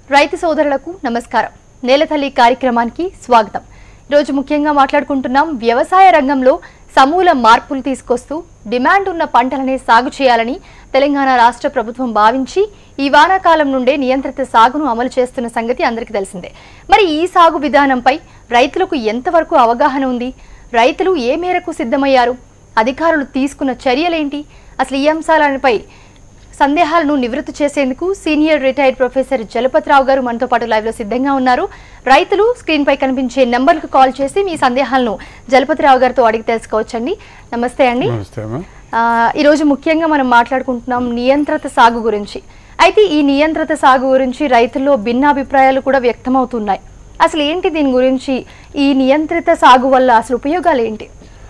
రైతు సోదరులకు నమస్కారం నేలతల్లి కార్యక్రమానికి స్వాగతం ఈరోజు ముఖ్యంగా మాట్లాడుకుంటున్నాం వ్యవసాయ రంగంలో సమూల మార్పులు తీసుకొస్తూ డిమాండ్ ఉన్న పంటలనే సాగు చేయాలని తెలంగాణ రాష్ట్ర ప్రభుత్వం భావించి ఈ వానాకాలం నుండే నియంత్రిత సాగును అమలు చేస్తున్న సంగతి అందరికీ తెలిసిందే మరి ఈ సాగు విధానంపై రైతులకు ఎంతవరకు అవగాహన ఉంది రైతులు ఏ మేరకు సిద్ధమయ్యారు అధికారులు తీసుకున్న చర్యలేంటి అసలు ఈ అంశాలపై సందేహాలను నివృత్తి చేసేందుకు సీనియర్ రిటైర్డ్ ప్రొఫెసర్ జలపతిరావు గారు మనతో పాటు లైవ్ లో సిద్ధంగా ఉన్నారు రైతులు స్క్రీన్ పై కనిపించే నెంబర్కు కాల్ చేసి మీ సందేహాలను జలపతిరావు గారితో అడిగి తెలుసుకోవచ్చండి నమస్తే అండి నమస్తే అమ్మా ఆ, ఈరోజు ముఖ్యంగా మనం మాట్లాడుకుంటున్నాం నియంత్రిత సాగు గురించి అయితే ఈ నియంత్రిత సాగు గురించి రైతుల్లో భిన్నాభిప్రాయాలు కూడా వ్యక్తమవుతున్నాయి అసలు ఏంటి దీని గురించి ఈ నియంత్రిత సాగు వల్ల అసలు ఉపయోగాలు ఏంటి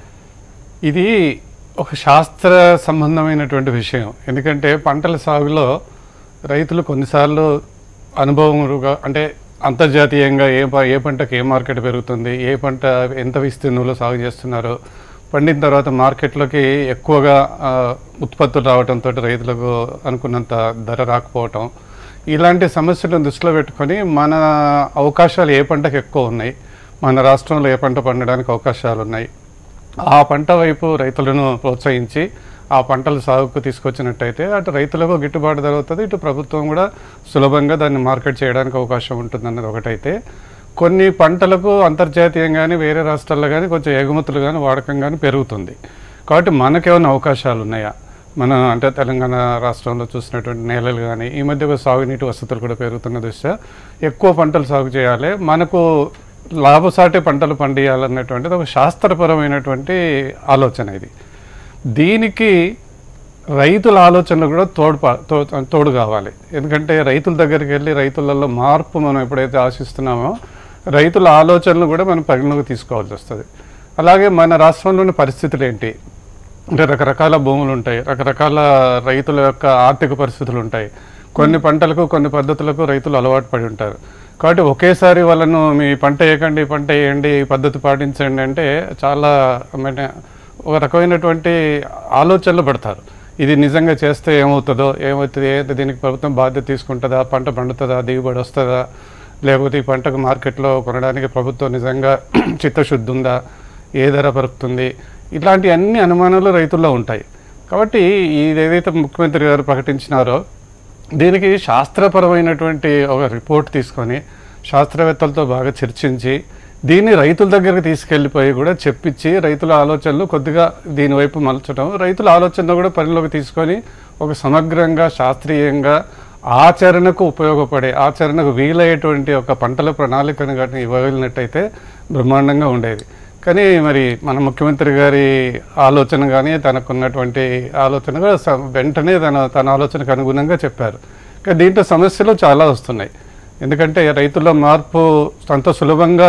ఇది ఒక శాస్త్ర సంబంధమైనటువంటి విషయం ఎందుకంటే పంటల సాగులో రైతులు కొన్నిసార్లు అనుభవముగా అంటే అంతర్జాతీయంగా ఏ ప- ఏ పంటకు ఏ మార్కెట్ పెరుగుతుంది ఏ పంట ఎంత విస్తీర్ణంలో సాగు చేస్తున్నారో పండిన తర్వాత మార్కెట్లోకి ఎక్కువగా ఆ, ఉత్పత్తులు రావడంతో రైతులకు అనుకున్నంత ధర రాకపోవటం ఇలాంటి సమస్యలను దృష్టిలో పెట్టుకొని మన అవకాశాలు ఏ పంటకు ఎక్కువ ఉన్నాయి మన రాష్ట్రంలో ఏ పంట పండడానికి అవకాశాలు ఉన్నాయి ఆ పంట వైపు రైతులను ప్రోత్సహించి ఆ పంటల సాగుకు తీసుకొచ్చినట్టయితే అటు రైతులకు గిట్టుబాటు ధర అవుతుంది ఇటు ప్రభుత్వం కూడా సులభంగా దాన్ని మార్కెట్ చేయడానికి అవకాశం ఉంటుంది అన్నది ఒకటైతే కొన్ని పంటలకు అంతర్జాతీయంగా కానీ వేరే రాష్ట్రాల్లో కానీ కొంచెం ఎగుమతులు కానీ వాడకం కానీ పెరుగుతుంది కాబట్టి మనకేమైనా అవకాశాలు ఉన్నాయా మన అంటే తెలంగాణ రాష్ట్రంలో చూసినటువంటి నేలలు కానీ ఈ మధ్య ఒక సాగునీటి వసతులు కూడా పెరుగుతున్న దృష్ట్యా ఎక్కువ పంటలు సాగు చేయాలి మనకు లాభసాటి పంటలు పండియాలన్నటువంటిది ఒక శాస్త్రపరమైనటువంటి ఆలోచన ఇది దీనికి రైతుల ఆలోచనలు కూడా తోడు పా- తో- తోడు కావాలి ఎందుకంటే రైతుల దగ్గరికి వెళ్ళి రైతులలో మార్పు మనం ఎప్పుడైతే ఆశిస్తున్నామో రైతుల ఆలోచనలు కూడా మనం పరిగణలోకి తీసుకోవాల్సి వస్తుంది అలాగే మన రాష్ట్రంలోని పరిస్థితులు ఏంటి అంటే రకరకాల భూములు ఉంటాయి రకరకాల రైతుల యొక్క ఆర్థిక పరిస్థితులు ఉంటాయి కొన్ని పంటలకు కొన్ని పద్ధతులకు రైతులు అలవాటు పడి ఉంటారు కాబట్టి ఒకేసారి వాళ్ళను మీ పంట వేయకండి ఈ పంట వేయండి ఈ పద్ధతి పాటించండి అంటే చాలా అంటే ఒక రకమైనటువంటి ఆలోచనలు పడతారు ఇది నిజంగా చేస్తే ఏమవుతుందో ఏమవుతుంది ఏంటి దీనికి ప్రభుత్వం బాధ్యత తీసుకుంటుందా పంట పండుతుందా దిగుబడి వస్తుందా లేకపోతే ఈ పంటకు మార్కెట్లో కొనడానికి ప్రభుత్వం నిజంగా చిత్తశుద్ధి ఉందా ఏ ధర పలుకుతుంది ఇట్లాంటి అన్ని అనుమానాలు రైతుల్లో ఉంటాయి కాబట్టి ఇది ఏదైతే ముఖ్యమంత్రి గారు ప్రకటించినారో దీనికి శాస్త్రపరమైనటువంటి ఒక రిపోర్ట్ తీసుకొని శాస్త్రవేత్తలతో బాగా చర్చించి దీన్ని రైతుల దగ్గరికి తీసుకెళ్ళిపోయి కూడా చెప్పించి రైతుల ఆలోచనలు కొద్దిగా దీని వైపు మలచడం రైతుల ఆలోచనలు కూడా పరిలోకి తీసుకొని ఒక సమగ్రంగా శాస్త్రీయంగా ఆచరణకు ఉపయోగపడే ఆచరణకు వీలయ్యేటువంటి ఒక పంటల ప్రణాళికను కానీ ఇవ్వగలిగినట్టయితే బ్రహ్మాండంగా ఉండేది కానీ మరి మన ముఖ్యమంత్రి గారి ఆలోచన కానీ తనకున్నటువంటి ఆలోచన కూడా స- వెంటనే తన తన ఆలోచనకు అనుగుణంగా చెప్పారు కానీ దీంట్లో సమస్యలు చాలా వస్తున్నాయి ఎందుకంటే రైతుల్లో మార్పు అంత సులభంగా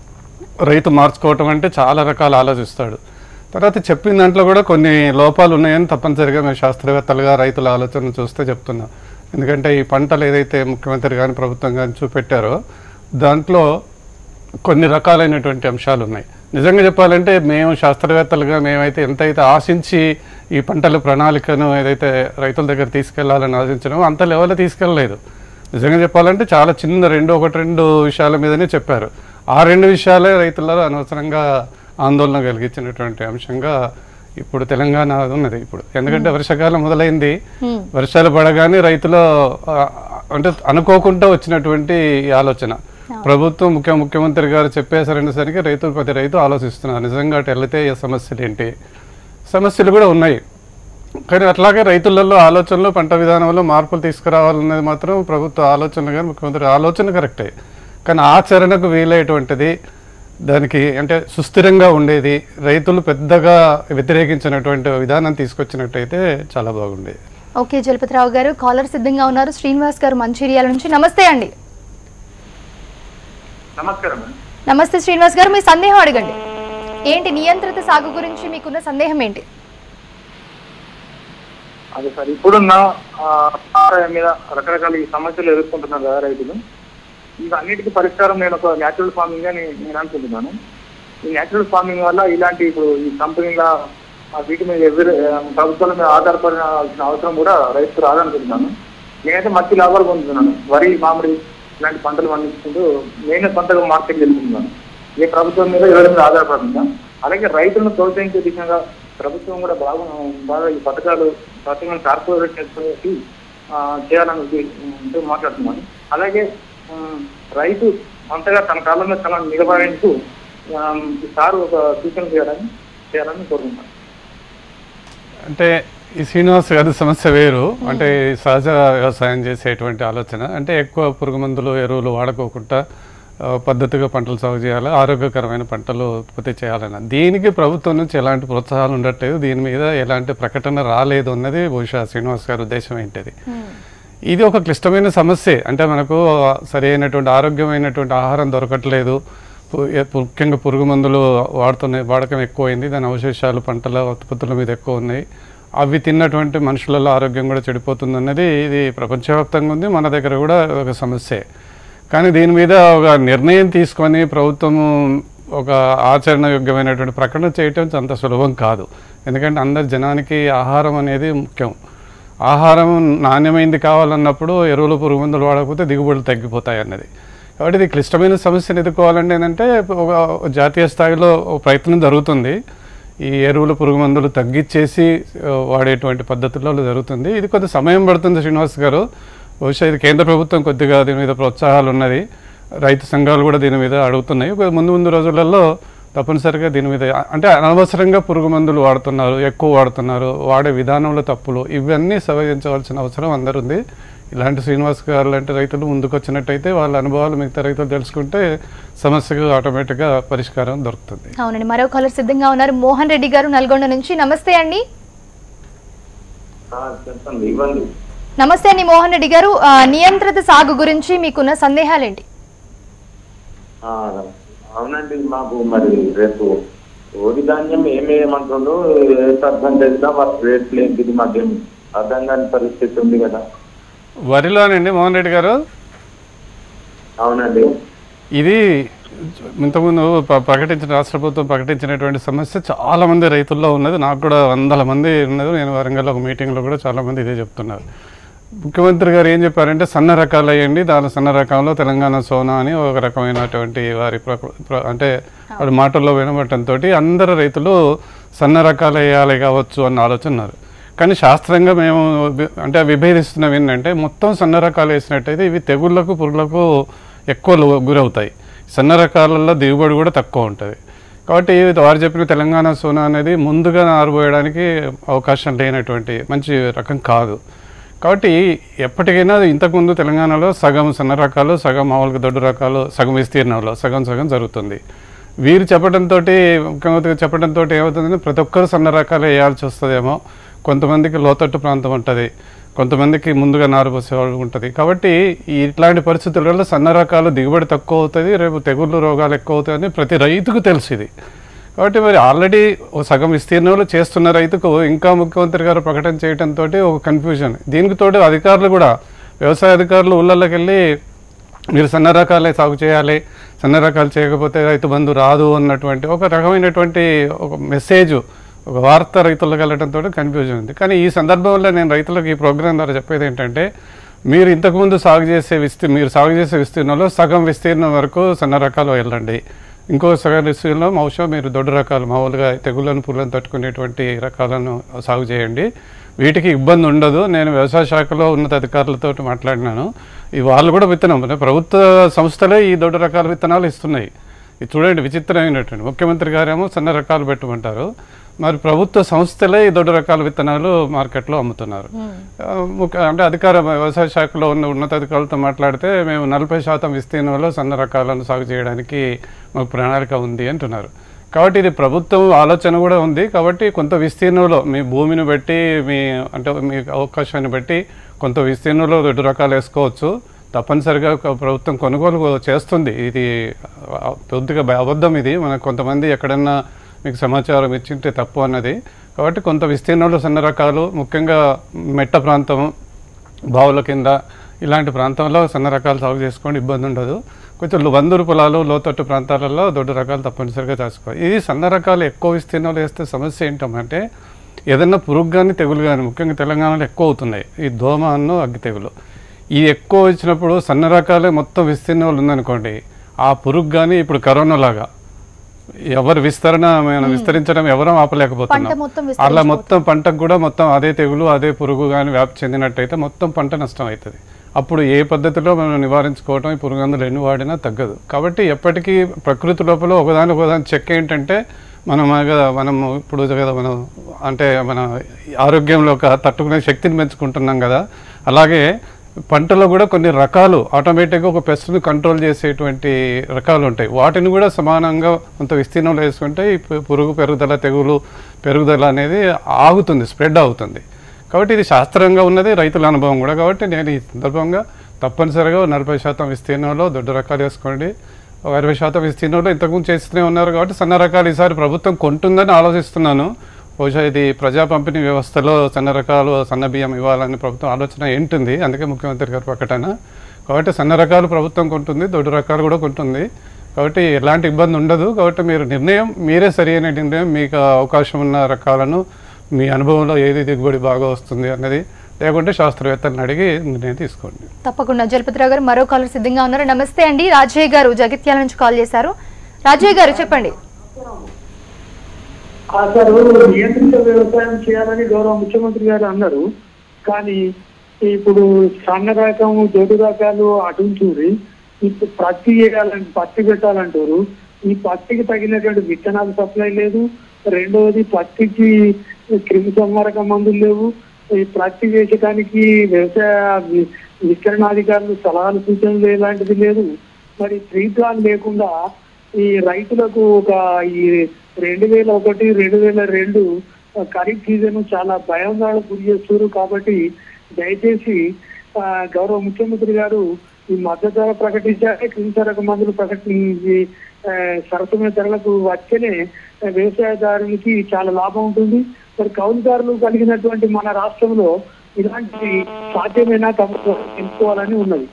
రైతు మార్చుకోవటం అంటే చాలా రకాలు ఆలోచిస్తాడు తర్వాత చెప్పిన దాంట్లో కూడా కొన్ని లోపాలు ఉన్నాయని తప్పనిసరిగా మేము శాస్త్రవేత్తలుగా రైతుల ఆలోచన చూస్తే చెప్తున్నాం ఎందుకంటే ఈ పంటలు ఏదైతే ముఖ్యమంత్రి కానీ ప్రభుత్వం కానీ చూపెట్టారో దాంట్లో కొన్ని రకాలైనటువంటి అంశాలు ఉన్నాయి నిజంగా చెప్పాలంటే మేము శాస్త్రవేత్తలుగా మేమైతే ఎంతైతే ఆశించి ఈ పంటల ప్రణాళికను ఏదైతే రైతుల దగ్గర తీసుకెళ్లాలని ఆశించడమో అంత లెవెల్ తీసుకెళ్ళలేదు నిజంగా చెప్పాలంటే చాలా చిన్న రెండు ఒకటి రెండు విషయాల మీదనే చెప్పారు ఆ రెండు విషయాలే రైతులలో అనవసరంగా ఆందోళన కలిగించినటువంటి అంశంగా ఇప్పుడు తెలంగాణ ఉన్నది ఇప్పుడు ఎందుకంటే వర్షాకాలం మొదలైంది హ్మ్. వర్షాలు పడగానే రైతులు ఆ, అంటే అనుకోకుండా వచ్చినటువంటి ఈ ఆలోచన ప్రభుత్వం ముఖ్య ముఖ్యమంత్రి గారు చెప్పేసరికి రైతులు ప్రతి రైతు ఆలోచిస్తున్నారు నిజంగా అటు వెళితే ఈ సమస్యలు ఏంటి సమస్యలు కూడా ఉన్నాయి కానీ అట్లాగే రైతులలో ఆలోచనలు పంట విధానంలో మార్పులు తీసుకురావాలనేది మాత్రం ప్రభుత్వ ఆలోచనలు కానీ ముఖ్యమంత్రి ఆలోచన కరెక్టే కానీ ఆచరణకు వీలయ్యేటువంటిది దానికి అంటే సుస్థిరంగా ఉండేది రైతులు పెద్దగా వ్యతిరేకించినటువంటి విధానం తీసుకొచ్చినట్టయితే చాలా బాగుండేది ఓకే జలపతిరావు గారు కాలర్ సిద్ధంగా ఉన్నారు శ్రీనివాస్ గారు మంచిర్యాల నుంచి నమస్తే అండి నమస్కారం మేడం. నమస్తే శ్రీనివాస్ గారు మీ సందేహం అడగండి ఏంటి నియంత్రిత సాగు గురించి మీకున్న సందేహం ఏంటి అదే సార్ ఇప్పుడున్న ఆ, వ్యవసాయం మీద రకరకాల ఈ సమస్యలు ఎదుర్కొంటున్నారు కదా రైతులు ఇవన్నిటికీ పరిష్కారం నేను ఒక న్యాచురల్ ఫార్మింగ్ అని నేను అనుకుంటున్నాను ఈ న్యాచురల్ ఫార్మింగ్ వల్ల ఇలాంటి ఇప్పుడు ఈ కంపెనీల ఆ, వీటి మీద ఎవరు ఆ, ప్రభుత్వాల మీద ఆధారపడాల్సిన అవసరం కూడా రైతు రాదనుకుంటున్నాను నేనైతే మంచి లాభాలు పొందుతున్నాను వరి మామిడి ఇలాంటి పంటలు పండించుకుంటూ నేను సొంతగా మార్కెట్ వెళ్తున్నాను ఏ ప్రభుత్వం మీద ఎవరి మీద ఆధారపడుతుందా అలాగే రైతులను ప్రోత్సహించే దిశగా ప్రభుత్వం కూడా బాగా బాగా ఈ పథకాలు ప్రత్యేకంగా కార్పొరేట్ చేసి చేయాలని ఉద్దే- ఉంటూ మాట్లాడుతున్నాను అలాగే ఆ, రైతు అంతగా తన కాలం మీద తన నిలబడేందుకు ఆ, ఈ సారు ఒక సూచన చేయాలని చేయాలని కోరుకుంటాను అంటే ఈ శ్రీనివాస్ గారి సమస్య వేరు అంటే ఈ సహజ వ్యవసాయం చేసేటువంటి ఆలోచన అంటే ఎక్కువ పురుగు మందులు ఎరువులు వాడుకోకుండా ఆ, పద్ధతిగా పంటలు సాగు చేయాలి ఆరోగ్యకరమైన పంటలు ఉత్పత్తి చేయాలని దీనికి ప్రభుత్వం నుంచి ఎలాంటి ప్రోత్సాహాలు ఉండట్లేదు దీని మీద ఎలాంటి ప్రకటన రాలేదు అన్నది బహుశా శ్రీనివాస్ గారి ఉద్దేశం ఏంటిది ఇది ఒక క్లిష్టమైన సమస్యే అంటే మనకు సరైనటువంటి ఆరోగ్యమైనటువంటి ఆహారం దొరకట్లేదు పు- ఎ- ముఖ్యంగా పురుగు మందులు వాడుతున్నాయి వాడకం ఎక్కువైంది దాని అవశేషాలు పంటల ఉత్పత్తుల మీద ఎక్కువ ఉన్నాయి అవి తిన్నటువంటి మనుషులలో ఆరోగ్యం కూడా చెడిపోతుంది అన్నది ఇది ప్రపంచవ్యాప్తంగా ఉంది మన దగ్గర కూడా ఒక సమస్యే కానీ దీని మీద ఒక నిర్ణయం తీసుకొని ప్రభుత్వం ఒక ఆచరణయోగ్యమైనటువంటి ప్రకటన చేయటం అంత సులభం కాదు ఎందుకంటే అందరి జనానికి ఆహారం అనేది ముఖ్యం ఆహారం నాణ్యమైంది కావాలన్నప్పుడు ఎరువులు పురుగు మందులు వాడకపోతే దిగుబడులు తగ్గిపోతాయి అన్నది కాబట్టి ఇది క్లిష్టమైన సమస్యను ఎదుర్కోవాలంటే ఏంటంటే ఒక జాతీయ స్థాయిలో ఒక ప్రయత్నం జరుగుతుంది ఈ ఎరువులు పురుగు మందులు తగ్గించేసి ఆ, వాడేటువంటి పద్ధతుల్లో జరుగుతుంది ఇది కొంత సమయం పడుతుంది శ్రీనివాస్ గారు బహుశా ఇది కేంద్ర ప్రభుత్వం కొద్దిగా దీని మీద ప్రోత్సాహాలు ఉన్నది రైతు సంఘాలు కూడా దీని మీద అడుగుతున్నాయి ఒక ముందు ముందు రోజులలో తప్పనిసరిగా దీని మీద అంటే అనవసరంగా పురుగు మందులు వాడుతున్నారు ఎక్కువ వాడుతున్నారు వాడే విధానంలో తప్పులు ఇవన్నీ సవరించవలసిన అవసరం అందరుంది ఇలాంటి శ్రీనివాస్ గారు లాంటి రైతులు ముందుకు వచ్చినట్టయితే వాళ్ళ అనుభవాలు మిగతా రైతులు తెలుసుకుంటే సమస్యకు ఆటోమేటిక్గా పరిష్కారం దొరుకుతుంది అవునండి మరో కాలర్ సిద్ధంగా ఉన్నారు మోహన్ రెడ్డి గారు నల్గొండ నుంచి నమస్తే అండి చెప్పండి ఇవ్వండి నమస్తే అండి మోహన్ రెడ్డి గారు ఆ, నియంత్రిత సాగు గురించి మీకున్న సందేహాలేంటి ఆ, అవునండి మాకు మరి రేపు ఓడి ధాన్యం ఏమేయమంటుండ్రు ఏ పర్సంటేజ్ లో మరి రేట్లు ఏంటిది మాకేం అర్థం కాని పరిస్థితి ఉంది కదా వరిలోనండి మోహన్ రెడ్డి గారు అవునండి ఇది ఇంతకుముందు ప- ప్రకటించిన రాష్ట్ర ప్రభుత్వం ప్రకటించినటువంటి సమస్య చాలా మంది రైతుల్లో ఉన్నది నాకు కూడా వందల మంది ఉన్నది నేను వరంగల్ ఒక మీటింగ్లో కూడా చాలా మంది ఇదే చెప్తున్నారు ముఖ్యమంత్రి గారు ఏం చెప్పారంటే సన్న రకాలు వేయండి దాని సన్న రకంలో తెలంగాణ సోనా అని ఒక రకమైనటువంటి వారి ప్ర- ప్ర- అంటే వాడి మాటల్లో వినబట్టంతో అందరు రైతులు సన్న రకాలు వేయాలి కావచ్చు అన్న ఆలోచన ఉన్నారు కానీ శాస్త్రంగా మేము వి- అంటే విభేదిస్తున్నాం ఏంటంటే మొత్తం సన్న రకాలు వేసినట్టయితే ఇవి తెగుళ్లకు పురుగులకు ఎక్కువ లో- గురవుతాయి సన్న రకాలలో దిగుబడి కూడా తక్కువ ఉంటుంది కాబట్టి వారు చెప్పిన తెలంగాణ సోనా అనేది ముందుగా నారబోయడానికి అవకాశం లేనటువంటి మంచి రకం కాదు కాబట్టి ఎప్పటికైనా ఇంతకుముందు తెలంగాణలో సగం సన్న రకాలు సగం మామూలుగా దొడ్డు రకాలు సగం విస్తీర్ణంలో సగం సగం జరుగుతుంది వీరు చెప్పడంతో ముఖ్యమంత్రి చెప్పడంతో ఏమవుతుందంటే ప్రతి ఒక్కరు సన్న రకాలు వేయాల్సి వస్తుందేమో కొంతమందికి లోతట్టు ప్రాంతం ఉంటుంది కొంతమందికి ముందుగా నారు పోసేవాళ్ళు ఉంటుంది కాబట్టి ఈ ఇట్లాంటి పరిస్థితులలో సన్న రకాలు దిగుబడి తక్కువ అవుతుంది రేపు తెగుళ్ళు రోగాలు ఎక్కువ అవుతాయని ప్రతి రైతుకు తెలుసు ఇది కాబట్టి మరి ఆల్రెడీ ఒక సగం విస్తీర్ణంలో చేస్తున్న రైతుకు ఇంకా ముఖ్యమంత్రి గారు ప్రకటన చేయడంతో ఒక కన్ఫ్యూజన్ దీనికి తోడు అధికారులు కూడా వ్యవసాయ అధికారులు ఊళ్ళలోకి వెళ్ళి మీరు సన్న రకాలే సాగు చేయాలి సన్న రకాలు చేయకపోతే రైతు బంధు రాదు అన్నటువంటి ఒక రకమైనటువంటి ఒక మెసేజ్ ఒక వార్త రైతులకు వెళ్ళడంతో కన్ఫ్యూజన్ ఉంది కానీ ఈ సందర్భంలో నేను రైతులకు ఈ ప్రోగ్రాం ద్వారా చెప్పేది ఏంటంటే మీరు ఇంతకుముందు సాగు చేసే విస్తీ మీరు సాగు చేసే విస్తీర్ణంలో సగం విస్తీర్ణం వరకు సన్న రకాలు వెళ్ళండి ఇంకో సగం విస్తీర్ణంలో బహుశా మీరు దొడ్డు రకాలు మామూలుగా తెగుళ్ళను పుల్లను తట్టుకునేటువంటి రకాలను సాగు చేయండి వీటికి ఇబ్బంది ఉండదు నేను వ్యవసాయ శాఖలో ఉన్నత అధికారులతో మాట్లాడినాను ఈ వాళ్ళు కూడా విత్తనం అంటే ప్రభుత్వ సంస్థలే ఈ దొడ్డు రకాల విత్తనాలు ఇస్తున్నాయి ఇది చూడండి విచిత్రమైనటువంటి ముఖ్యమంత్రి గారేమో సన్న రకాలు పెట్టమంటారు మరి ప్రభుత్వ సంస్థలే ఈ దొడ్డు రకాల విత్తనాలు మార్కెట్లో అమ్ముతున్నారు ఆ, ముఖ్య- అంటే అధికార వ్యవసాయ శాఖలో ఉన్న ఉన్నతాధికారులతో మాట్లాడితే మేము నలభై శాతం విస్తీర్ణంలో సన్న రకాలను సాగు చేయడానికి మాకు ప్రణాళిక ఉంది అంటున్నారు కాబట్టి ఇది ప్రభుత్వం ఆలోచన కూడా ఉంది కాబట్టి కొంత విస్తీర్ణంలో మీ భూమిని బట్టి మీ అంటే మీ అవకాశాన్ని బట్టి కొంత విస్తీర్ణంలో రెండు రకాలు వేసుకోవచ్చు తప్పనిసరిగా ఒక ప్రభుత్వం కొనుగోలు చేస్తుంది ఇది ఆ, కొద్దిగా బ- అబద్ధం ఇది మనకు కొంతమంది ఎక్కడన్నా మీకు సమాచారం ఇచ్చింటే తప్పు అన్నది కాబట్టి కొంత విస్తీర్ణంలో సన్న రకాలు ముఖ్యంగా మెట్ట ప్రాంతం బావుల కింద ఇలాంటి ప్రాంతంలో సన్న రకాలు సాగు చేసుకోండి ఇబ్బంది ఉండదు కొంచెం లో- వందరు పొలాలు లోతట్టు ప్రాంతాలలో దొడ్డు రకాలు తప్పనిసరిగా చేసుకోవాలి ఇది సన్న రకాలు ఎక్కువ విస్తీర్ణంలో వేస్తే సమస్య ఏంటంటే ఏదన్నా పురుగు కానీ తెగులు కానీ ముఖ్యంగా తెలంగాణలో ఎక్కువ అవుతున్నాయి ఈ దోమ అన్ను అగ్గి తెగులు ఈ ఎక్కువ వచ్చినప్పుడు సన్న రకాలే మొత్తం విస్తీర్ణ వాళ్ళు ఉందనుకోండి ఆ పురుగు కానీ ఇప్పుడు కరోనా లాగా ఎవరు విస్తరణ మనం విస్తరించడం ఎవరూ ఆపలేకపోతున్నాం పంట మొత్తం అలా మొత్తం పంటకు కూడా మొత్తం అదే తెగులు అదే పురుగు కానీ వ్యాప్తి చెందినట్టయితే మొత్తం పంట నష్టం అవుతుంది అప్పుడు ఏ పద్ధతిలో మనం నివారించుకోవటం ఈ పురుగు మందులు ఎన్ని వాడినా తగ్గదు కాబట్టి ఎప్పటికీ ప్రకృతి లోపల ఒకదాని ఒకదాని చెక్ ఏంటంటే మనం ఆగ- మనం ఇప్పుడు కదా మనం అంటే మన ఆరోగ్యంలో ఒక తట్టుకునే శక్తిని పెంచుకుంటున్నాం కదా అలాగే పంటలో కూడా కొన్ని రకాలు ఆటోమేటిక్గా ఒక పెస్ట్ని కంట్రోల్ చేసేటువంటి రకాలు ఉంటాయి వాటిని కూడా సమానంగా కొంత విస్తీర్ణంలో వేసుకుంటే ఈ పు- పురుగు పెరుగుదల తెగులు పెరుగుదల అనేది ఆగుతుంది స్ప్రెడ్ అవుతుంది కాబట్టి ఇది శాస్త్రంగా ఉన్నది రైతుల అనుభవం కూడా కాబట్టి నేను ఈ సందర్భంగా తప్పనిసరిగా నలభై శాతం విస్తీర్ణంలో దొడ్డు రకాలు వేసుకోండి ఒక అరవై శాతం విస్తీర్ణంలో ఇంతకుముందు చేస్తూనే ఉన్నారు కాబట్టి సన్న రకాలు ఈసారి ప్రభుత్వం కొంటుందని ఆలోచిస్తున్నాను బహుశా ఇది ప్రజా పంపిణీ వ్యవస్థలో సన్న రకాలు సన్న బియ్యం ఇవ్వాలని ప్రభుత్వం ఆలోచన ఏంటుంది అందుకే ముఖ్యమంత్రి గారి ప్రకటన కాబట్టి సన్న రకాలు ప్రభుత్వం కొంటుంది దొడ్డు రకాలు కూడా కొంటుంది కాబట్టి ఎలాంటి ఇబ్బంది ఉండదు కాబట్టి మీరు నిర్ణయం మీరే సరి అయిన నిర్ణయం మీకు అవకాశం ఉన్న రకాలను మీ అనుభవంలో ఏది దిగుబడి బాగా వస్తుంది అన్నది లేకుంటే శాస్త్రవేత్తలను అడిగి నిర్ణయం తీసుకోండి తప్పకుండా జలపతిరావు గారు మరో కాలర్ సిద్ధంగా ఉన్నారు నమస్తే అండి రాజయ్య గారు జగిత్యాల నుంచి కాల్ చేశారు రాజయ్య గారు చెప్పండి అసలు నియంత్రిత వ్యవసాయం చేయాలని గౌరవ ముఖ్యమంత్రి గారు అన్నారు కానీ ఇప్పుడు సన్న రకం దొడ్డు రకాలు అటుంచూరి ఇప్పుడు పత్తి వేయాలని పత్తి పెట్టాలంటారు ఈ పత్తికి తగినటువంటి విత్తనాలు సప్లై లేదు రెండవది పత్తికి క్రిమి సంహారక మందులు లేవు ఈ పత్తి వేసడానికి వ్యవసాయ వి- విస్తరణాధికారులు సలహాలు సూచనలు ఎలాంటిది లేదు మరి త్రీ ప్లాన్ లేకుండా ఈ రైతులకు ఒక ఈ రెండు వేల ఒకటి రెండు వేల రెండు ఖరీఫ్ సీజన్ చాలా భయాందోళన గురి చేస్తున్నారు కాబట్టి దయచేసి ఆ, గౌరవ ముఖ్యమంత్రి గారు ఈ మద్దతు ధర ప్రకటించాక క్రిమిసరక మందులు ప్రకటించి ఆ, సరసమైన ధరలకు వచ్చేనే ఆ, వ్యవసాయదారునికి చాలా లాభం ఉంటుంది మరి కౌలుదారులు కలిగినటువంటి మన రాష్ట్రంలో ఇలాంటి సాధ్యమైన తమ తెలుసుకోవాలని ఉన్నది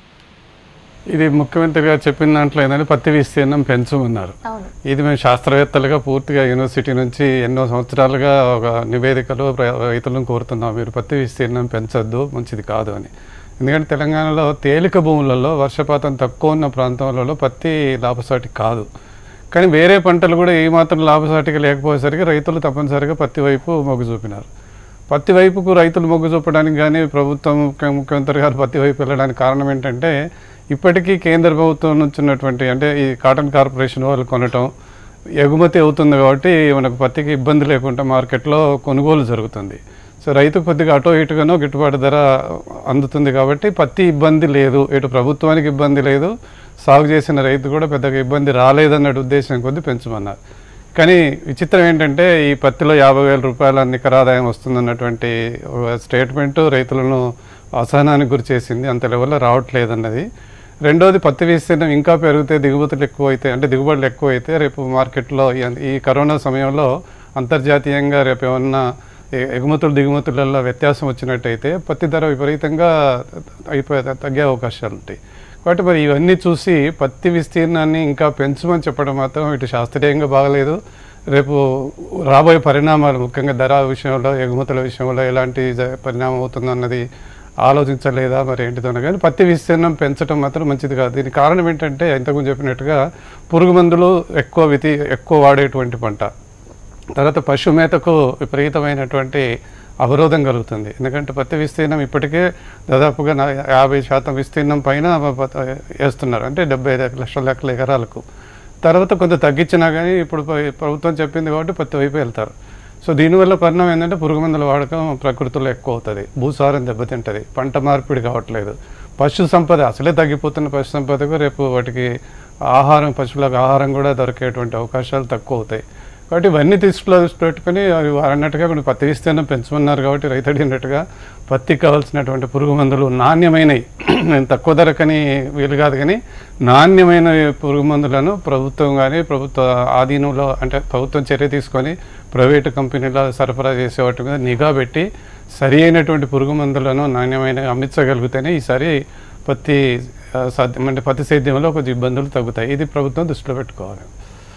ఇది ముఖ్యమంత్రి గారు చెప్పిన దాంట్లో ఏంటంటే పత్తి విస్తీర్ణం పెంచమన్నారు అవును ఇది మేము శాస్త్రవేత్తలుగా పూర్తిగా యూనివర్సిటీ నుంచి ఎన్నో సంవత్సరాలుగా ఒక నివేదికలు ప్ర- రైతులను కోరుతున్నాం మీరు పత్తి విస్తీర్ణం పెంచొద్దు మంచిది కాదు అని ఎందుకంటే తెలంగాణలో తేలిక భూములలో వర్షపాతం తక్కువ ఉన్న ప్రాంతాలలో పత్తి లాభసాటి కాదు కానీ వేరే పంటలు కూడా ఏమాత్రం లాభసాటిగా లేకపోయేసరికి రైతులు తప్పనిసరిగా పత్తి వైపు మొగ్గు చూపినారు పత్తి వైపుకు రైతులు మొగ్గు చూపడానికి కానీ ప్రభుత్వం ముఖ్య- ముఖ్యమంత్రి గారు పత్తి వైపు వెళ్ళడానికి కారణం ఏంటంటే ఇప్పటికీ కేంద్ర ప్రభుత్వం నుంచి ఉన్నటువంటి అంటే ఈ కాటన్ కార్పొరేషన్ వాళ్ళు కొనటం ఎగుమతి అవుతుంది కాబట్టి మనకు పత్తికి ఇబ్బంది లేకుండా మార్కెట్లో కొనుగోలు జరుగుతుంది సో రైతు కొద్దిగా అటో ఇటుగానో గిట్టుబాటు ధర అందుతుంది కాబట్టి పత్తి ఇబ్బంది లేదు ఇటు ప్రభుత్వానికి ఇబ్బంది లేదు సాగు చేసిన రైతు కూడా పెద్దగా ఇబ్బంది రాలేదన్న ఉద్దేశం కొద్ది పెంచమన్నారు కానీ విచిత్రం ఏంటంటే ఈ పత్తిలో యాభై వేల రూపాయల నికర ఆదాయం వస్తుందన్నటువంటి ఒక స్టేట్మెంట్ రైతులను అసహనానికి గురి చేసింది అంత లెవెల్లో రావట్లేదన్నది రెండోది పత్తి విస్తీర్ణం ఇంకా పెరిగితే దిగుబడులు ఎక్కువ అయితే అంటే దిగుబడులు ఎక్కువ అయితే రేపు మార్కెట్లో ఈ- ఈ కరోనా సమయంలో అంతర్జాతీయంగా రేపు ఏమన్నా ఎ- ఎగుమతులు దిగుమతులలో వ్యత్యాసం వచ్చినట్టయితే పత్తి ధర విపరీతంగా అయిపోయే తగ్గే అవకాశాలు ఉంటాయి కాబట్టి మరి ఇవన్నీ చూసి పత్తి విస్తీర్ణాన్ని ఇంకా పెంచమని చెప్పడం మాత్రం ఇటు శాస్త్రీయంగా బాగలేదు రేపు రాబోయే పరిణామాలు ముఖ్యంగా ధర విషయంలో ఎగుమతుల విషయంలో ఎలాంటి జ- పరిణామం అవుతుందన్నది ఆలోచించలేదా మరి ఏంటిదో కానీ పత్తి విస్తీర్ణం పెంచడం మాత్రం మంచిది కాదు దీనికి కారణం ఏంటంటే ఇంతకుముందు చెప్పినట్టుగా పురుగు మందులు ఎక్కువ విధి ఎక్కువ వాడేటువంటి పంట తర్వాత పశు మేతకు విపరీతమైనటువంటి అవరోధం కలుగుతుంది ఎందుకంటే పత్తి విస్తీర్ణం ఇప్పటికే దాదాపుగా నా- యాభై శాతం విస్తీర్ణం పైన ప- వేస్తున్నారు అంటే డెబ్బై ఐదు లక్షల లెక్కల ఎకరాలకు తర్వాత కొంత తగ్గించినా కానీ ఇప్పుడు ప- ప్రభుత్వం చెప్పింది కాబట్టి పత్తి వైపు వెళ్తారు సో దీనివల్ల పరిణామం ఏంటంటే పురుగు మందుల వాడకం ప్రకృతిలో ఎక్కువ అవుతుంది భూసారం దెబ్బతింటుంది పంట మార్పిడి కావట్లేదు పశు సంపద అసలే తగ్గిపోతున్న పశు సంపదకు రేపు వాటికి ఆహారం పశువులకు ఆహారం కూడా దొరికేటువంటి అవకాశాలు తక్కువ అవుతాయి కాబట్టి ఇవన్నీ దృష్టిలో పెట్టుకుని అవి వారు అన్నట్టుగా కొన్ని పత్తి విస్తీర్ణం పెంచమన్నారు కాబట్టి రైతు అడిగినట్టుగా పత్తికి కావాల్సినటువంటి పురుగు మందులు నాణ్యమైనవి నేను తక్కువ ధరకని వీలు కాదు కానీ నాణ్యమైన పురుగు మందులను ప్రభుత్వం కానీ ప్రభుత్వ ఆధీనంలో అంటే ప్రభుత్వం చర్య తీసుకొని ప్రైవేటు కంపెనీల సరఫరా చేసే వాటి మీద నిఘా పెట్టి సరి అయినటువంటి పురుగు మందులను నాణ్యమైన అమ్మించగలిగితేనే ఈసారి పత్తి ఆ, సాధ్యం అంటే పత్తి సేద్యంలో కొద్ది ఇబ్బందులు తగ్గుతాయి ఇది ప్రభుత్వం దృష్టిలో పెట్టుకోవాలి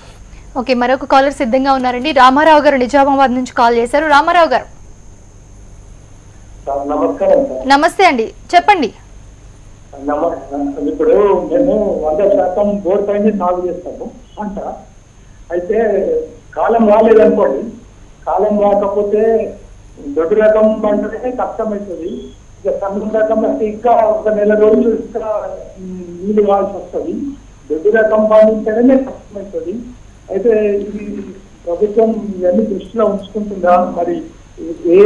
ఓకే మరొక కాలర్ సిద్ధంగా ఉన్నారండి రామారావు గారు నిజామాబాద్ నుంచి కాల్ చేశారు రామారావు గారు సార్ నమస్కారం సార్ నమస్తే అండి చెప్పండి నమ- ఇప్పుడు మేము వంద శాతం బోర్ పైన సాగు చేస్తాము పంట అయితే కాలం రాలేదనుకోండి కాలం రాకపోతే దొడ్డు రకం పంటనే కష్టమవుతుంది ఇక సన్న రకం అంటే ఇంకా ఒక నెల రోజులు ఇంకా ఉమ్, నీళ్ళు కావాల్సి వస్తుంది దొడ్డు రకం పండించడమే కష్టమవుతుంది అయితే ఇది ప్రభుత్వం ఇవన్నీ దృష్టిలో ఉంచుకుంటుందా మరి ఏ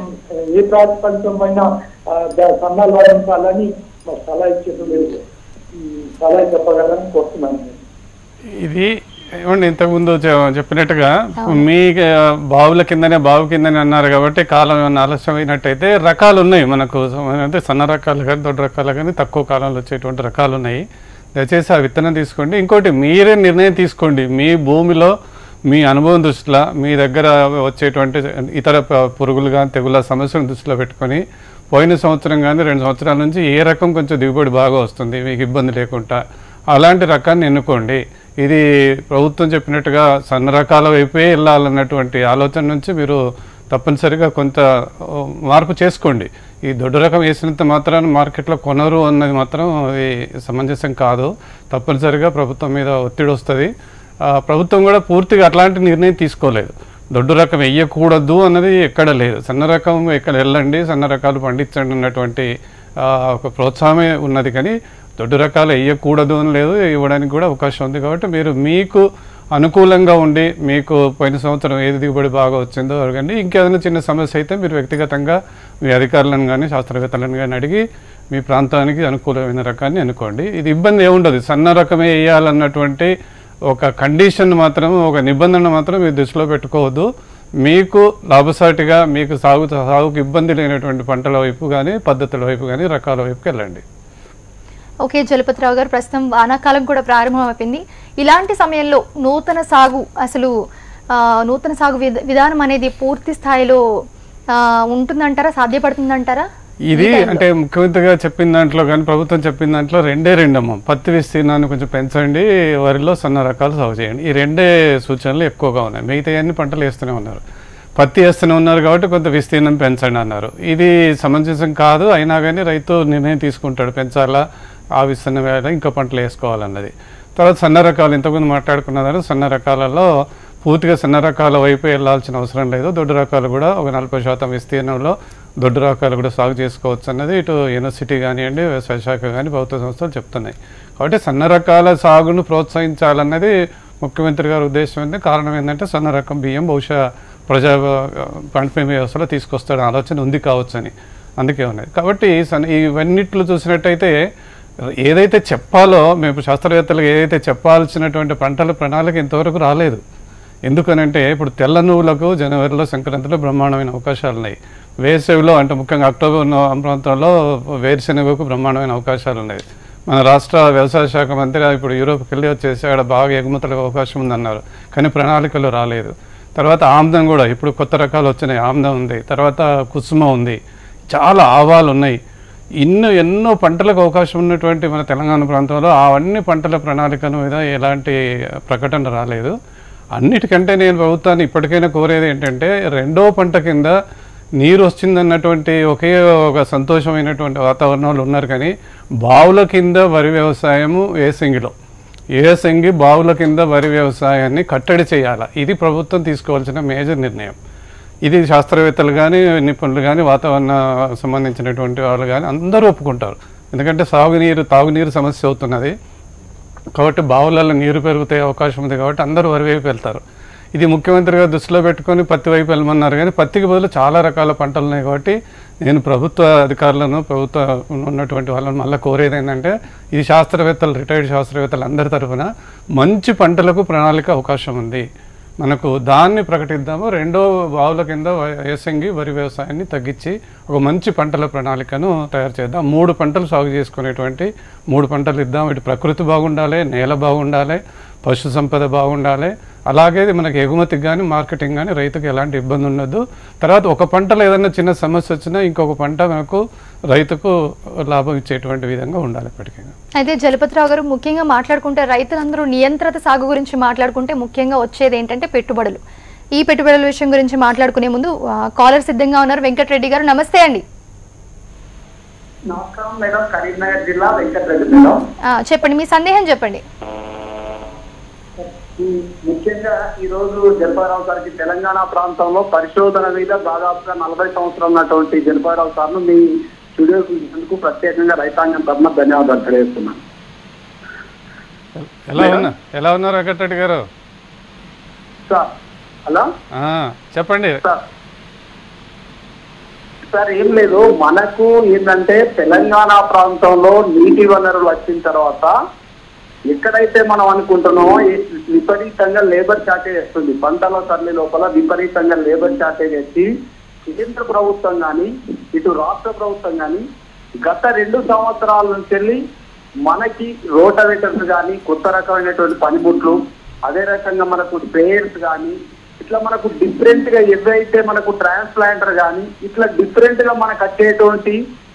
ఏ ప్రాతిపదికం పైన ఆ, ద- సన్నాలు వాడించాలని మరి సలహా ఇచ్చేది మీరు ఉమ్, సలహా చెప్పగలని కోరుతున్నాను నేను. ఇది ఏమండి ఇంతకుముందు చె- చెప్పినట్టుగా మీ ఆ, బావుల కిందనే బావు కిందనే అన్నారు కాబట్టి కాలం ఏమన్నా ఆలస్యమైనట్టయితే రకాలు ఉన్నాయి మనకు అంటే సన్న రకాలు కానీ దొడ్డ రకాలు కానీ తక్కువ కాలంలో వచ్చేటువంటి రకాలు ఉన్నాయి దయచేసి ఆ విత్తనం తీసుకోండి ఇంకోటి మీరే నిర్ణయం తీసుకోండి మీ భూమిలో మీ అనుభవం దృష్టిలో మీ దగ్గర వచ్చేటువంటి ఇతర ప- పురుగులు కానీ తెగుల సమస్యలను దృష్టిలో పెట్టుకొని పోయిన సంవత్సరం కానీ రెండు సంవత్సరాల నుంచి ఏ రకం కొంచెం దిగుబడి బాగా వస్తుంది మీకు ఇబ్బంది లేకుండా అలాంటి రకాన్ని ఎన్నుకోండి ఇది ప్రభుత్వం చెప్పినట్టుగా సన్న రకాల వైపే వెళ్ళాలన్నటువంటి ఆలోచన నుంచి మీరు తప్పనిసరిగా కొంత ఓ, మార్పు చేసుకోండి ఈ దొడ్డు రకం వేసినంత మాత్రాన మార్కెట్లో కొనరు అన్నది మాత్రం అది సమంజసం కాదు తప్పనిసరిగా ప్రభుత్వం మీద ఒత్తిడి వస్తుంది ఆ, ప్రభుత్వం కూడా పూర్తిగా అట్లాంటి నిర్ణయం తీసుకోలేదు దొడ్డు రకం వేయకూడదు అన్నది ఎక్కడ లేదు సన్న రకం ఎక్కడ వెళ్ళండి సన్న రకాలు పండించండి అన్నటువంటి ఆ, ఒక ప్రోత్సాహమే ఉన్నది కానీ దొడ్డు రకాలు వేయకూడదు అని లేదు ఇవ్వడానికి కూడా అవకాశం ఉంది కాబట్టి మీరు మీకు అనుకూలంగా ఉండి మీకు పోయిన సంవత్సరం ఏది దిగుబడి బాగా వచ్చిందో అడగండి ఇంకేదైనా చిన్న సమస్య అయితే మీరు వ్యక్తిగతంగా మీ అధికారులను కానీ శాస్త్రవేత్తలను కానీ అడిగి మీ ప్రాంతానికి అనుకూలమైన రకాన్ని అనుకోండి ఇది ఇబ్బంది ఏముండదు సన్న రకమే వేయాలన్నటువంటి ఒక కండిషన్ మాత్రం ఒక నిబంధన మాత్రం మీరు దృష్టిలో పెట్టుకోవద్దు మీకు లాభసాటిగా మీకు సాగు సాగుకు ఇబ్బంది లేనటువంటి పంటల వైపు కానీ పద్ధతుల వైపు కానీ రకాల వైపుకి వెళ్ళండి ఓకే జలపతిరావు గారు ప్రస్తుతం వానాకాలం కూడా ప్రారంభమైపోయింది ఇలాంటి సమయంలో నూతన సాగు అసలు ఆ, నూతన సాగు విధ- విధానం అనేది పూర్తి స్థాయిలో ఆ, ఉంటుందంటారా సాధ్యపడుతుందంటారా ఇది ఈ టైంలో. అంటే ముఖ్యమంత్రిగా చెప్పిన దాంట్లో కానీ ప్రభుత్వం చెప్పిన దాంట్లో రెండే రెండమ్మ పత్తి విస్తీర్ణాన్ని కొంచెం పెంచండి వరిలో సన్న రకాలు సాగు చేయండి ఈ రెండే సూచనలు ఎక్కువగా ఉన్నాయి మిగతా అన్ని పంటలు వేస్తూనే ఉన్నారు పత్తి వేస్తూనే ఉన్నారు కాబట్టి కొంత విస్తీర్ణం పెంచండి అన్నారు ఇది సమంజసం కాదు అయినా కానీ రైతు నిర్ణయం తీసుకుంటాడు పెంచాలా ఆ విస్తీర్ణం వేయాలా ఇంకా పంటలు వేసుకోవాలన్నది తర్వాత సన్న రకాలు ఇంతకుముందు మాట్లాడుకున్నారు సన్న రకాలలో పూర్తిగా సన్న రకాల వైపు వెళ్ళాల్సిన అవసరం లేదు దొడ్డు రకాలు కూడా ఒక నలభై శాతం విస్తీర్ణంలో దొడ్డు రకాలు కూడా సాగు చేసుకోవచ్చు అన్నది ఇటు యూనివర్సిటీ కానివ్వండి వ్యవసాయ శాఖ కానీ ప్రభుత్వ సంస్థలు చెప్తున్నాయి కాబట్టి సన్న రకాల సాగును ప్రోత్సహించాలన్నది ముఖ్యమంత్రి గారి ఉద్దేశం ఏంటంటే కారణం ఏంటంటే సన్న రకం బియ్యం బహుశా ప్రజా పంట వ్యవస్థలో తీసుకొస్తాడు ఆలోచన ఉంది కావచ్చని అందుకే ఉన్నది కాబట్టి సన్న ఇవన్నిట్లు చూసినట్టయితే ఏదైతే చెప్పాలో మేము శాస్త్రవేత్తలకు ఏదైతే చెప్పాల్సినటువంటి పంటల ప్రణాళిక ఇంతవరకు రాలేదు ఎందుకనంటే ఇప్పుడు తెల్ల నువ్వులకు జనవరిలో సంక్రాంతిలో బ్రహ్మాండమైన అవకాశాలు ఉన్నాయి వేసవిలో అంటే ముఖ్యంగా అక్టోబర్ ఉన్న ప్రాంతంలో వేరుశెనగకు బ్రహ్మాండమైన అవకాశాలు ఉన్నాయి మన రాష్ట్ర వ్యవసాయ శాఖ మంత్రి ఇప్పుడు యూరోప్కి వెళ్ళి వచ్చేసి అక్కడ బాగా ఎగుమతులకు అవకాశం ఉందన్నారు కానీ ప్రణాళికలు రాలేదు తర్వాత ఆమ్దం కూడా ఇప్పుడు కొత్త రకాలు వచ్చినాయి ఆమ్దం ఉంది తర్వాత కుసుమ ఉంది చాలా ఆవాలు ఉన్నాయి ఇన్నో ఎన్నో పంటలకు అవకాశం ఉన్నటువంటి మన తెలంగాణ ప్రాంతంలో అవన్నీ పంటల ప్రణాళిక మీద ఎలాంటి ప్రకటన రాలేదు అన్నిటికంటే నేను ప్రభుత్వాన్ని ఇప్పటికైనా కోరేది ఏంటంటే రెండో పంట కింద నీరు వచ్చిందన్నటువంటి ఒకే ఒక సంతోషమైనటువంటి వాతావరణంలో ఉన్నారు కానీ బావుల కింద వరి వ్యవసాయము ఏసంగిలో ఏసంగి బావుల కింద వరి వ్యవసాయాన్ని కట్టడి చేయాలి ఇది ప్రభుత్వం తీసుకోవాల్సిన మేజర్ నిర్ణయం ఇది శాస్త్రవేత్తలు కానీ నిపుణులు కానీ వాతావరణ సంబంధించినటువంటి వాళ్ళు కానీ అందరూ ఒప్పుకుంటారు ఎందుకంటే సాగునీరు తాగునీరు సమస్య అవుతున్నది కాబట్టి బావులలో నీరు పెరిగితే అవకాశం ఉంది కాబట్టి అందరూ వరి వైపు వెళ్తారు ఇది ముఖ్యమంత్రిగా దృష్టిలో పెట్టుకొని పత్తి వైపు వెళ్ళమన్నారు కానీ పత్తికి బదులు చాలా రకాల పంటలు ఉన్నాయి కాబట్టి నేను ప్రభుత్వ అధికారులను ప్రభుత్వ ఉన్నటువంటి వాళ్ళని మళ్ళీ కోరేది ఏంటంటే ఇది శాస్త్రవేత్తలు రిటైర్డ్ శాస్త్రవేత్తలు అందరి తరఫున మంచి పంటలకు ప్రణాళిక అవకాశం ఉంది మనకు దాన్ని ప్రకటిద్దాము రెండో బావుల కింద వ- వేసంగి వరి వ్యవసాయాన్ని తగ్గించి ఒక మంచి పంటల ప్రణాళికను తయారు చేద్దాం మూడు పంటలు సాగు చేసుకునేటువంటి మూడు పంటలు ఇద్దాం ఇటు ప్రకృతి బాగుండాలి నేల బాగుండాలి పశు సంపద బాగుండాలి అలాగే మనకి ఎగుమతికి కానీ మార్కెటింగ్ కానీ రైతుకు ఎలాంటి ఇబ్బంది ఉండదు తర్వాత ఒక పంటలో ఏదైనా చిన్న సమస్య వచ్చినా ఇంకొక పంట మనకు రైతుకు లాభం ఇచ్చేటువంటి విధంగా ఉండాలి ఎప్పటికైనా అయితే జలపతిరావు గారు ముఖ్యంగా మాట్లాడుకుంటే రైతులందరూ నియంత్రిత సాగు గురించి మాట్లాడుకుంటే ముఖ్యంగా వచ్చేది ఏంటంటే పెట్టుబడులు ఈ పెట్టుబడుల విషయం గురించి మాట్లాడుకునే ముందు ఆ, కాలర్ సిద్ధంగా ఉన్నారు వెంకటరెడ్డి గారు నమస్తే అండి నమస్కారం మేడం కరీంనగర్ జిల్లా వెంకటరెడ్డి మేడం ఆ, చెప్పండి మీ సందేహం చెప్పండి ఈ ముఖ్యంగా ఈ రోజు జలపారావు గారికి తెలంగాణ ప్రాంతంలో పరిశోధన మీద దాదాపుగా నలభై సంవత్సరాలు ఉన్నటువంటి జలపారావు సార్ను మీ స్టూడియో చూసినందుకు ప్రత్యేకంగా రైతాంగం తరఫున ధన్యవాదాలు తెలియజేస్తున్నాను ఎలా ఉన్నా ఎలా ఉన్నారు వెంకటరెడ్డి గారు సార్ హలో ఆ, చెప్పండి సార్ సార్ ఏం లేదు మనకు ఏంటంటే తెలంగాణ ప్రాంతంలో నీటి వనరులు వచ్చిన తర్వాత ఎక్కడైతే మనం అనుకుంటున్నామో ఈ విపరీతంగా లేబర్ షార్టేజ్ వస్తుంది పంటల సర్లీ లోపల విపరీతంగా లేబర్ షార్టేజ్ వచ్చి కేంద్ర ప్రభుత్వం కానీ ఇటు రాష్ట్ర ప్రభుత్వం కానీ గత రెండు సంవత్సరాల నుంచి వెళ్ళి మనకి రోటవేటర్స్ కానీ కొత్త రకమైనటువంటి పనిముట్లు అదే రకంగా మనకు స్ప్రేయర్స్ కానీ ఇట్లా మనకు డిఫరెంట్ గా ఏవైతే మనకు ట్రాన్స్ప్లాంటర్ కానీ ఇట్లా డిఫరెంట్ గా మనకు వచ్చేటువంటి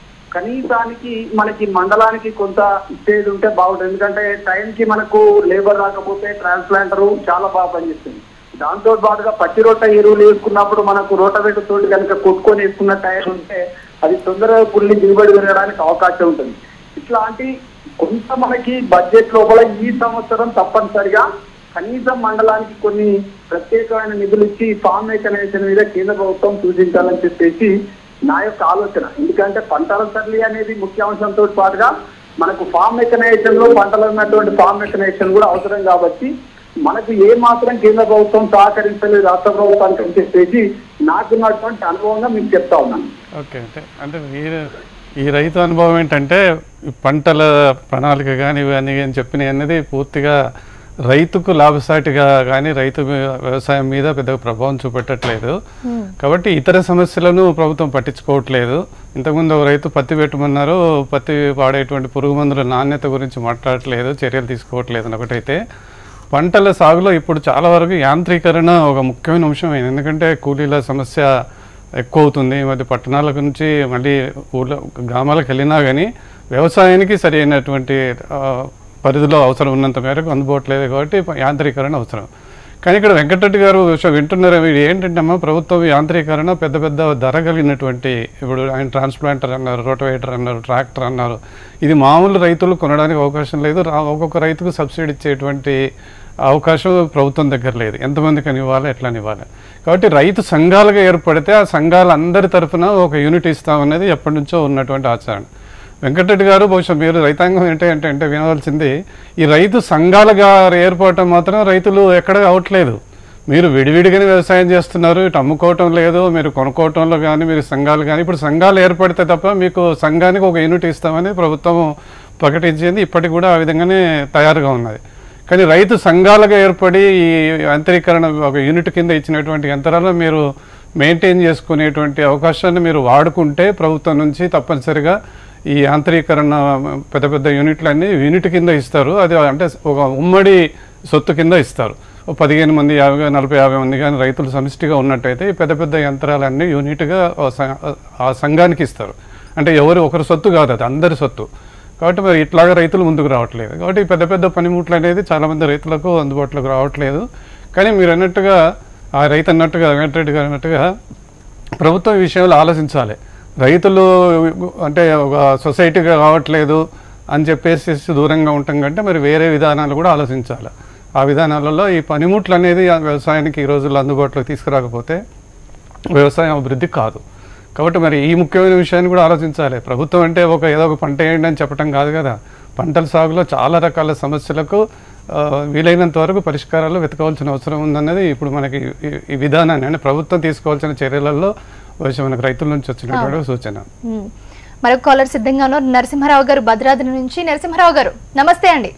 కనీసానికి మనకి మండలానికి కొంత ఇచ్చేది ఉంటే బాగుంటుంది ఎందుకంటే టైంకి మనకు లేబర్ రాకపోతే ట్రాన్స్ప్లాంటర్ చాలా బాగా పనిచేస్తుంది దాంతో పాటుగా పచ్చి రొట్ట ఎరువులు వేసుకున్నప్పుడు మనకు రోటవేటర్ తోటి కనుక కొట్టుకొని వేసుకున్న టైం ఉంటే అది తొందరగా పుల్లి దిగుబడి పెరగడానికి అవకాశం ఉంటుంది ఇట్లాంటి కొంత మనకి బడ్జెట్ లోపల ఈ సంవత్సరం తప్పనిసరిగా కనీసం మండలానికి కొన్ని ప్రత్యేకమైన నిధులు ఇచ్చి ఫార్మ్ మెకనైజేషన్ మీద కేంద్ర ప్రభుత్వం సూచించాలని చెప్పేసి నా యొక్క ఆలోచన ఎందుకంటే పంటల సరళి అనేది ముఖ్య అంశంతో పాటుగా మనకు ఫార్మ్ మెకనైజేషన్ లో పంటలు ఉన్నటువంటి ఫార్మ్ మెకనైజేషన్ కూడా అవసరం కాబట్టి మనకు ఏ మాత్రం కేంద్ర ప్రభుత్వం సహకరించలేదు రాష్ట్ర ప్రభుత్వానికి అని చెప్పేసి నాకున్నటువంటి అనుభవంగా మీకు చెప్తా ఉన్నాను ఓకే అంటే అంటే మీరు ఈ రైతు అనుభవం ఏంటంటే ఈ పంటల ప్రణాళిక కానీ ఇవన్నీ అని చెప్పినవి అనేది పూర్తిగా రైతుకు లాభసాటిగా కానీ రైతు మీ- వ్యవసాయం మీద పెద్దగా ప్రభావం చూపెట్టట్లేదు కాబట్టి ఇతర సమస్యలను ప్రభుత్వం పట్టించుకోవట్లేదు ఇంతకుముందు ఒక రైతు పత్తి పెట్టమన్నారు పత్తి వాడేటువంటి పురుగు మందుల నాణ్యత గురించి మాట్లాడట్లేదు చర్యలు తీసుకోవట్లేదు అని ఒకటైతే పంటల సాగులో ఇప్పుడు చాలా వరకు యాంత్రీకరణ ఒక ముఖ్యమైన అంశం అయింది ఎందుకంటే కూలీల సమస్య ఎక్కువ అవుతుంది ఈ మధ్య పట్టణాల నుంచి మళ్ళీ ఊళ్ళో గ్రామాలకు వెళ్ళినా కానీ వ్యవసాయానికి సరైనటువంటి ఆ, పరిధిలో అవసరం ఉన్నంత మేరకు అందుబాటులేదు కాబట్టి యాంత్రీకరణ అవసరం కానీ ఇక్కడ వెంకటరెడ్డి గారు విషయం వింటున్నారు వీడు ఏంటంటే అమ్మా ప్రభుత్వం యాంత్రీకరణ పెద్ద పెద్ద ధర కలిగినటువంటి ఇప్పుడు ఆయన ట్రాన్స్ప్లాంటర్ అన్నారు రోటవేటర్ అన్నారు ట్రాక్టర్ అన్నారు ఇది మామూలు రైతులు కొనడానికి అవకాశం లేదు రా- ఒక్కొక్క రైతుకు సబ్సిడీ ఇచ్చేటువంటి అవకాశం ప్రభుత్వం దగ్గర లేదు ఎంతమందికి అని ఇవ్వాలి ఎట్లా అని ఇవ్వాలి కాబట్టి రైతు సంఘాలుగా ఏర్పడితే ఆ సంఘాల అందరి తరఫున ఒక యూనిట్ ఇస్తామనేది ఎప్పటి నుంచో ఉన్నటువంటి ఆచరణ వెంకటరెడ్డి గారు బహుశా మీరు రైతాంగం ఏంటి అంటే అంటే వినవలసింది ఈ రైతు సంఘాలుగా ఏర్పడటం మాత్రం రైతులు ఎక్కడ అవట్లేదు మీరు విడివిడిగానే వ్యవసాయం చేస్తున్నారు ఇటు అమ్ముకోవటం లేదు మీరు కొనుక్కోవటంలో కానీ మీరు సంఘాలు కానీ ఇప్పుడు సంఘాలు ఏర్పడితే తప్ప మీకు సంఘానికి ఒక యూనిట్ ఇస్తామని ప్రభుత్వం ప్రకటించింది ఇప్పటికి కూడా ఆ విధంగానే తయారుగా ఉన్నది కానీ రైతు సంఘాలుగా ఏర్పడి ఈ యాంత్రీకరణ ఒక యూనిట్ కింద ఇచ్చినటువంటి యంత్రాలను మీరు మెయింటైన్ చేసుకునేటువంటి అవకాశాన్ని మీరు వాడుకుంటే ప్రభుత్వం నుంచి తప్పనిసరిగా ఈ యాంత్రీకరణ పెద్ద పెద్ద యూనిట్లన్నీ యూనిట్ కింద ఇస్తారు అది అంటే ఒక ఉమ్మడి సొత్తు కింద ఇస్తారు ఓ పదిహేను మంది యాభై నలభై యాభై మంది కానీ రైతులు సమిష్టిగా ఉన్నట్టయితే ఈ పెద్ద పెద్ద యంత్రాలన్నీ యూనిట్గా ఆ స- ఆ సంఘానికి ఇస్తారు అంటే ఎవరు ఒకరి సొత్తు కాదు అది అందరి సొత్తు కాబట్టి మరి ఇట్లాగా రైతులు ముందుకు రావట్లేదు కాబట్టి ఈ పెద్ద పెద్ద పనిముట్లు అనేది చాలామంది రైతులకు అందుబాటులోకి రావట్లేదు కానీ మీరు అన్నట్టుగా ఆ రైతు అన్నట్టుగా వెంకటరెడ్డి గారు అన్నట్టుగా ప్రభుత్వం ఈ విషయంలో ఆలోచించాలి రైతులు అంటే ఒక సొసైటీగా రావట్లేదు అని చెప్పేసి దూరంగా ఉండటం కంటే మరి వేరే విధానాలు కూడా ఆలోచించాలి ఆ విధానాలలో ఈ పనిముట్లు అనేది ఆ వ్యవసాయానికి ఈ రోజుల్లో అందుబాటులోకి తీసుకురాకపోతే వ్యవసాయం అభివృద్ధి కాదు కాబట్టి మరి ఈ ముఖ్యమైన విషయాన్ని కూడా ఆలోచించాలి ప్రభుత్వం అంటే ఒక ఏదో ఒక పంట వేయండి అని చెప్పడం కాదు కదా పంటల సాగులో చాలా రకాల సమస్యలకు ఆ, వీలైనంత వరకు పరిష్కారాలు వెతకవలసిన అవసరం ఉందన్నది ఇప్పుడు మనకి ఈ- ఈ విధానాన్ని అంటే ప్రభుత్వం తీసుకోవాల్సిన చర్యలలో బహుశా మనకు రైతుల నుంచి వచ్చినటువంటి సూచన ఉమ్. మరొక కాలర్ సిద్ధంగా ఉన్నారు నరసింహారావు గారు భద్రాద్రి నుంచి నరసింహారావు గారు నమస్తే అండి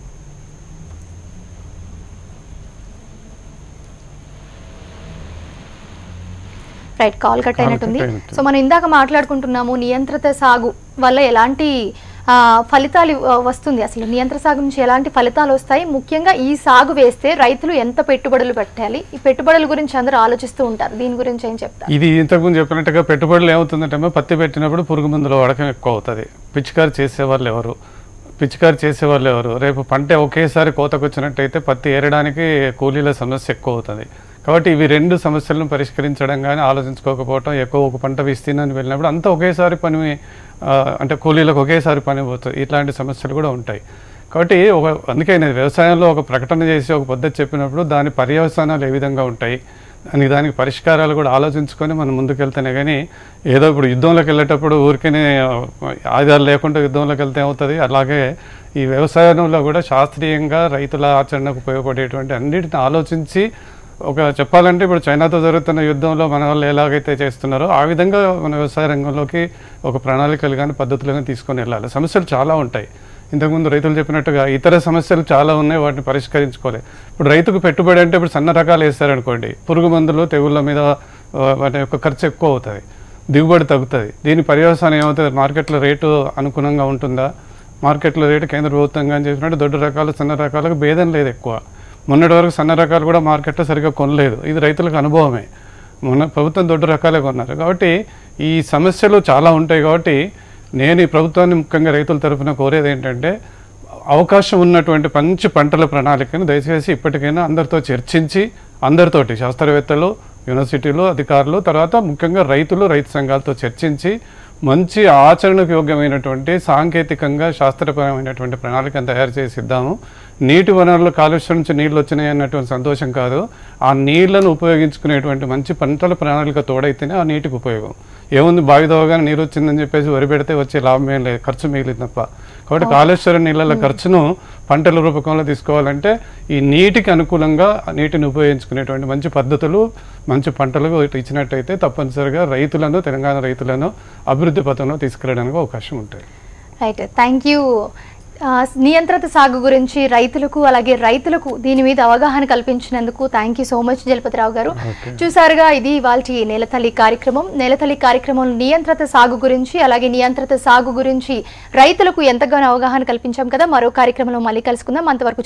రైట్ కాల్ కట్ Call అయినట్టుంది cut అయినట్టు. సో మనం ఇందాక మాట్లాడుకుంటున్నాము నియంత్రిత సాగు వల్ల ఎలాంటి ఆ, ఫలితాలు ఇవ్- వస్తుంది అసలు నియంత్ర సాగు నుంచి ఎలాంటి ఫలితాలు వస్తాయి ముఖ్యంగా ఈ సాగు వేస్తే రైతులు ఎంత పెట్టుబడులు పెట్టాలి ఈ పెట్టుబడుల గురించి అందరూ ఆలోచిస్తూ ఉంటారు దీని గురించి ఏం చెప్తారు ఇది ఇంతకుముందు చెప్పినట్టుగా పెట్టుబడులు ఏమవుతుందంటే అమ్మ, పత్తి పెట్టినప్పుడు పురుగు మందుల వాడకం ఎక్కువ అవుతుంది పిచికారి చేసేవాళ్ళు ఎవరు పిచికారి చేసేవాళ్ళు ఎవరు రేపు పంట ఒకేసారి కోతకు వచ్చినట్టయితే పత్తి ఏరడానికి కూలీల సమస్య ఎక్కువ అవుతుంది కాబట్టి ఇవి రెండు సమస్యలను పరిష్కరించడం కానీ ఆలోచించుకోకపోవటం ఎక్కువ ఒక పంట విస్తీర్ణాన్ని వెళ్ళినప్పుడు అంతా ఒకేసారి పని ఆ, అంటే కూలీలకు ఒకేసారి పని పోతుంది ఇట్లాంటి సమస్యలు కూడా ఉంటాయి కాబట్టి ఒక అందుకే నేను వ్యవసాయంలో ఒక ప్రకటన చేసి ఒక పద్ధతి చెప్పినప్పుడు దాని పర్యవసానాలు ఏ విధంగా ఉంటాయి దానికి దానికి పరిష్కారాలు కూడా ఆలోచించుకొని మనం ముందుకెళ్తేనే కానీ ఏదో ఇప్పుడు యుద్ధంలోకి వెళ్ళేటప్పుడు ఊరికనే ఆయుధాలు లేకుండా యుద్ధంలోకి వెళ్తే ఏమవుతుంది అలాగే ఈ వ్యవసాయంలో కూడా శాస్త్రీయంగా రైతుల ఆచరణకు ఉపయోగపడేటువంటి అన్నిటిని ఆలోచించి ఒక చెప్పాలంటే ఇప్పుడు చైనాతో జరుగుతున్న యుద్ధంలో మన వాళ్ళు ఎలాగైతే చేస్తున్నారో ఆ విధంగా మన వ్యవసాయ రంగంలోకి ఒక ప్రణాళికలు కానీ పద్ధతులు కానీ తీసుకొని వెళ్ళాలి సమస్యలు చాలా ఉంటాయి ఇంతకుముందు రైతులు చెప్పినట్టుగా ఇతర సమస్యలు చాలా ఉన్నాయి వాటిని పరిష్కరించుకోవాలి ఇప్పుడు రైతుకు పెట్టుబడి అంటే ఇప్పుడు సన్న రకాలు వేస్తారనుకోండి పురుగు మందులు తెగుళ్ళ మీద ఆ, వాటి యొక్క ఖర్చు ఎక్కువ అవుతుంది దిగుబడి తగ్గుతుంది దీని పర్యవసానం ఏమవుతుంది మార్కెట్లో రేటు అనుగుణంగా ఉంటుందా మార్కెట్లో రేటు కేంద్ర ప్రభుత్వం కానీ చేసినట్టు దొడ్డు రకాలు సన్న రకాలకు భేదం లేదు ఎక్కువ మొన్నటి వరకు సన్న రకాలు కూడా మార్కెట్లో సరిగ్గా కొనలేదు ఇది రైతులకు అనుభవమే మొన్న ప్రభుత్వం దొడ్డు రకాలే కొన్నారు కాబట్టి ఈ సమస్యలు చాలా ఉంటాయి కాబట్టి నేను ఈ ప్రభుత్వాన్ని ముఖ్యంగా రైతుల తరఫున కోరేది ఏంటంటే అవకాశం ఉన్నటువంటి మంచి పంటల ప్రణాళికను దయచేసి ఇప్పటికైనా అందరితో చర్చించి అందరితోటి శాస్త్రవేత్తలు యూనివర్సిటీలు అధికారులు తర్వాత ముఖ్యంగా రైతులు రైతు సంఘాలతో చర్చించి మంచి ఆచరణకు యోగ్యమైనటువంటి సాంకేతికంగా శాస్త్రపరమైనటువంటి ప్రణాళికను తయారు చేసి ఇద్దాము నీటి వనరులు కాలుష్యం నుంచి నీళ్ళు వచ్చినాయి అన్నటువంటి సంతోషం కాదు ఆ నీళ్లను ఉపయోగించుకునేటువంటి మంచి పంటల ప్రణాళిక తోడైతేనే ఆ నీటికి ఉపయోగం ఏముంది బావి దోవగానే నీరు వచ్చిందని చెప్పేసి వరి పెడితే వచ్చే లాభం ఏం లేదు ఖర్చు మిగిలింది తప్ప కాబట్టి కాళేశ్వరం నీళ్ళ ఖర్చును పంటల రూపకంలో తీసుకోవాలంటే ఈ నీటికి అనుకూలంగా ఆ నీటిని ఉపయోగించుకునేటువంటి మంచి పద్ధతులు మంచి పంటలు ఇచ్చినట్టయితే తప్పనిసరిగా రైతులను తెలంగాణ రైతులను అభివృద్ధి పథంలో తీసుకెళ్ళడానికి అవకాశం ఉంటుంది రైట్ థ్యాంక్ యూ ఆ, నియంత్రిత సాగు గురించి రైతులకు అలాగే రైతులకు దీని మీద అవగాహన కల్పించినందుకు thank you so much Jalapathi Rao గారు చూసారుగా ఇది ఇవాళ నేలతల్లి కార్యక్రమం నేలతల్లి కార్యక్రమం నియంత్రిత సాగు గురించి అలాగే నియంత్రిత సాగు గురించి రైతులకు ఎంతగానో అవగాహన కల్పించాం కదా మరో కార్యక్రమంలో మళ్ళీ కలుసుకుందాం అంతవరకు